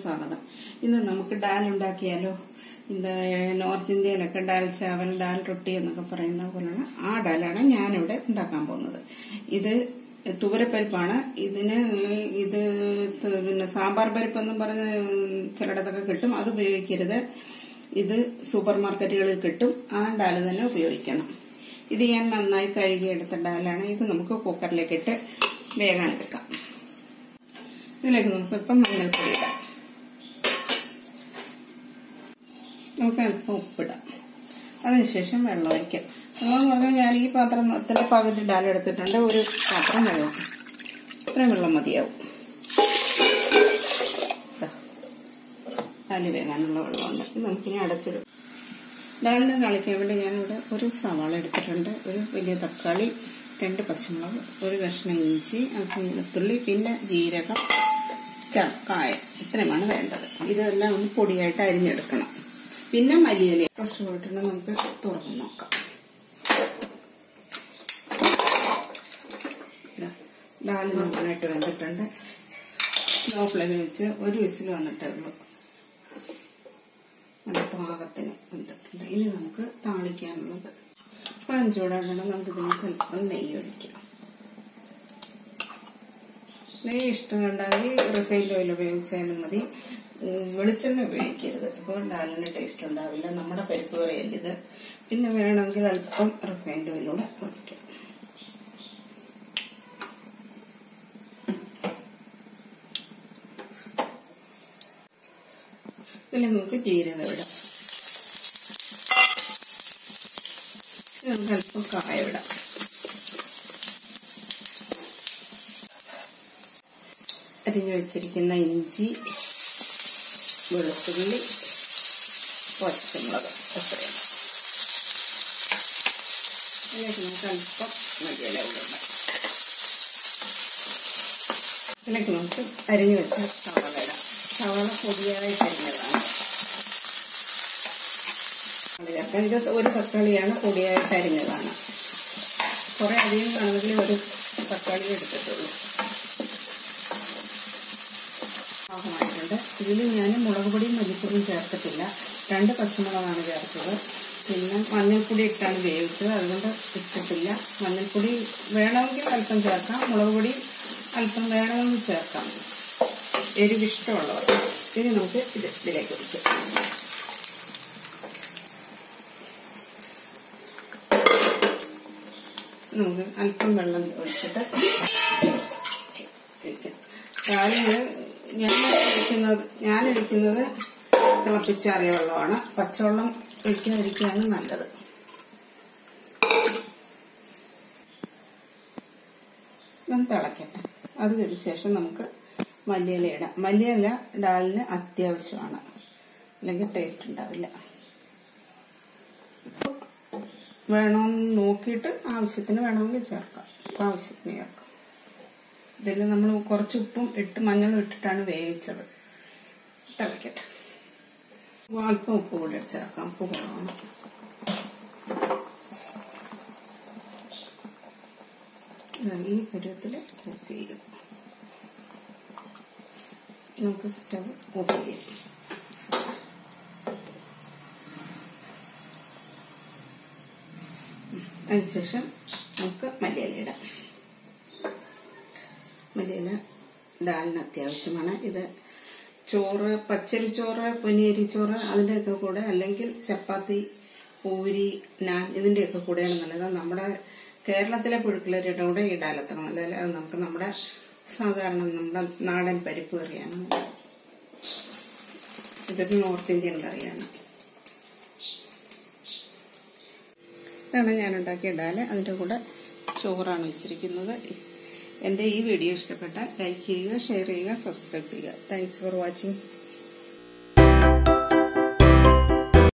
സ്വാഗതം ഇന്ന് നമുക്ക് ഡാൽ ഉണ്ടാക്കിയാലോ இந்த നോർത്ത് ഇന്ത്യയിലൊക്കെ ഡാൽ ചാവൽ ഡാൽ റൊട്ടി എന്നൊക്കെ പറയുന്ന പോലുള്ള ആ ഡാലാണ് ഞാനിവിടെ ഉണ്ടാക്കാൻ പോകുന്നത് ഇത് തുവരപ്പരിപ്പാണ് ഇതിന് ഇത് പിന്നെ സാമ്പാർ പരിപ്പെന്നും പറഞ്ഞ് ചിലയിടത്തൊക്കെ കിട്ടും അത് ഉപയോഗിക്കരുത് ഇത് സൂപ്പർ മാർക്കറ്റുകളിൽ കിട്ടും ആ ഡാൽ തന്നെ ഉപയോഗിക്കണം ഇത് ഞാൻ നന്നായി കഴുകിയെടുത്ത ഡാലാണ് ഇത് നമുക്ക് കുക്കറിലേക്ക് ഇട്ട് വേഗം എടുക്കാം ഇതിലേക്ക് നമുക്ക് ഇപ്പം മഞ്ഞൾപ്പൊടി ഇടാം നമുക്ക് അല്പം ഉപ്പിടാം അതിനുശേഷം വെള്ളം ഒഴിക്കാം വെള്ളം പറഞ്ഞാൽ ഞാൻ ഈ പാത്രത്തിന്റെ പകുതി ഡാൽ എടുത്തിട്ടുണ്ട് ഒരു പാത്രം വെള്ളം ഇത്രയും വെള്ളം മതിയാവും ഡാല് വേകാനുള്ള വെള്ളമുണ്ട് ഇത് നമുക്കിനി അടച്ചിടും ഡാലിന് കളിക്കാൻ വേണ്ടി ഞാനിവിടെ ഒരു സവാള എടുത്തിട്ടുണ്ട് ഒരു വലിയ തക്കാളി രണ്ട് പച്ചമുളക് ഒരു കഷ്ണം ഇഞ്ചി അല്പം വെളുത്തുള്ളി പിന്നെ ജീരകം കായ ഇത്രയുമാണ് വേണ്ടത് ഇതെല്ലാം ഒന്ന് പൊടിയായിട്ട് അരിഞ്ഞെടുക്കണം പിന്നെ മല്ലിയില കുറച്ച് പോയിട്ടുണ്ട് നമുക്ക് തുറന്ന് നോക്കാം ഡാല് നന്നായിട്ട് വെന്തിട്ടുണ്ട് സ്ലോ ഫ്ലെയിമിൽ വെച്ച് ഒരു വിസിൽ വന്നിട്ടേ ഉള്ളൂ അത് പാകത്തിന് വെന്തിട്ടുണ്ട് ഇനി നമുക്ക് താളിക്കാനുള്ളത് പഴം ചൂടാക്കണം നമുക്ക് ഇതിനകത്ത് അല്പം നെയ്യ് ഒഴിക്കാം നെയ്യ് ഇഷ്ടമുണ്ടെങ്കിൽ റിഫൈൻഡ് ഓയിൽ ഉപയോഗിച്ചാലും മതി വെളിച്ചെണ്ണ ഉപയോഗിക്കരുത് ഇപ്പോൾ ഡാലിന് ടേസ്റ്റ് ഉണ്ടാവില്ല നമ്മുടെ പരിപ്പ് കറിയല്ല ഇത് പിന്നെ വേണമെങ്കിൽ അല്പം റിഫൈൻഡ് ഓയിലൂടെ ഒഴിക്കാം ഇതിൽ നമുക്ക് ജീരകം ഇടാം നമുക്ക് അല്പം കായ ഇടാം അരിഞ്ഞു വെച്ചിരിക്കുന്ന ഇഞ്ചി വെളുത്തുള്ളി പച്ചമുളക് എത്രയാണ് ഇതിലേക്ക് നമുക്ക് അല്പം മല്ലിയില ഇടണം ഇതിലേക്ക് നമുക്ക് അരിഞ്ഞു വെച്ച സവാള ഇടാം സവാള പൊടിയായി അരിഞ്ഞതാണ് ഇത് ഒരു തക്കാളിയാണ് പൊടിയായിട്ട് അരിഞ്ഞതാണ് കുറെ അധികം ആണെങ്കിൽ ഒരു തക്കാളി എടുത്തിട്ടുള്ളൂ പാകമായിട്ടുണ്ട് ഇതിൽ ഞാൻ മുളക് പൊടിയും മല്ലിപ്പൊടിയും ചേർത്തിട്ടില്ല രണ്ട് പച്ചമുളകാണ് ചേർത്തത് പിന്നെ മഞ്ഞൾപ്പൊടി ഇട്ടാണ് വേവിച്ചത് അതുകൊണ്ട് ഇട്ടിട്ടില്ല മഞ്ഞൾപ്പൊടി വേണമെങ്കിൽ അല്പം ചേർക്കാം മുളക് പൊടി അല്പം വേണമെങ്കിൽ ചേർക്കാം എരിവ് ഇഷ്ടമുള്ളവർ ഇനി നമുക്ക് ഇത് ഇതിലേക്ക് ഒഴിക്കാം നമുക്ക് അല്പം വെള്ളം ഒഴിച്ചിട്ട് ഒഴിക്കാം കാലിന് ഞാൻ ഒഴിക്കുന്നത് ഞാൻ ഒഴിക്കുന്നത് തിളപ്പിച്ചാറിയ വെള്ളമാണ് പച്ചവെള്ളം ഒഴിക്കാതിരിക്കുകയാണ് നല്ലത് ഒന്ന് തിളക്കട്ടെ അത് കഴിഞ്ഞ ശേഷം നമുക്ക് മല്ലിയില ഇടാം മല്ലിയില ഡാലിന് അത്യാവശ്യമാണ് അല്ലെങ്കിൽ ടേസ്റ്റ് ഉണ്ടാവില്ല വേണമെന്ന് നോക്കിയിട്ട് ആവശ്യത്തിന് വേണമെങ്കിൽ ചേർക്കാം ആവശ്യത്തിന് ചേർക്കാം ഇതിൽ നമ്മൾ കുറച്ച് ഉപ്പും ഇട്ട് മഞ്ഞളും ഇട്ടിട്ടാണ് വേവിച്ചത് തിളക്കട്ടെ അല്പം ഉപ്പ് കൂടി ചേർക്കാം ഉപ്പ് കുറവാണ് ഈ പരുവത്തിൽ കുക്ക് ചെയ്യും നമുക്ക് സ്റ്റവ് ഓഫ് ചെയ്യാം അതിനുശേഷം നമുക്ക് മല്ലിയില ഇടാം മല്ലിയില ഡാലിന് അത്യാവശ്യമാണ് ഇത് ചോറ് പച്ചരി ചോറ് പൊന്നിയരി ചോറ് അതിൻ്റെയൊക്കെ കൂടെ അല്ലെങ്കിൽ ചപ്പാത്തി പൂരി നാൻ ഇതിൻ്റെയൊക്കെ കൂടെയാണ് നല്ലത് നമ്മുടെ കേരളത്തിലെ പുഴുക്കലരിയുടെ കൂടെ ഈ ഡാലത്ര നല്ലത് അത് നമുക്ക് നമ്മുടെ സാധാരണ നമ്മുടെ നാടൻ പരിപ്പ് കറിയാണ് ഇതൊരു നോർത്ത് ഇന്ത്യൻ കറിയാണ് ഇതാണ് ഞാൻ ഉണ്ടാക്കിയ ഡാല് അതിൻ്റെ കൂടെ ചോറാണ് വെച്ചിരിക്കുന്നത് എൻ്റെ ഈ വീഡിയോ ഇഷ്ടപ്പെട്ടാൽ ലൈക്ക് ചെയ്യുക ഷെയർ ചെയ്യുക സബ്സ്ക്രൈബ് ചെയ്യുക താങ്ക്സ് ഫോർ വാച്ചിങ്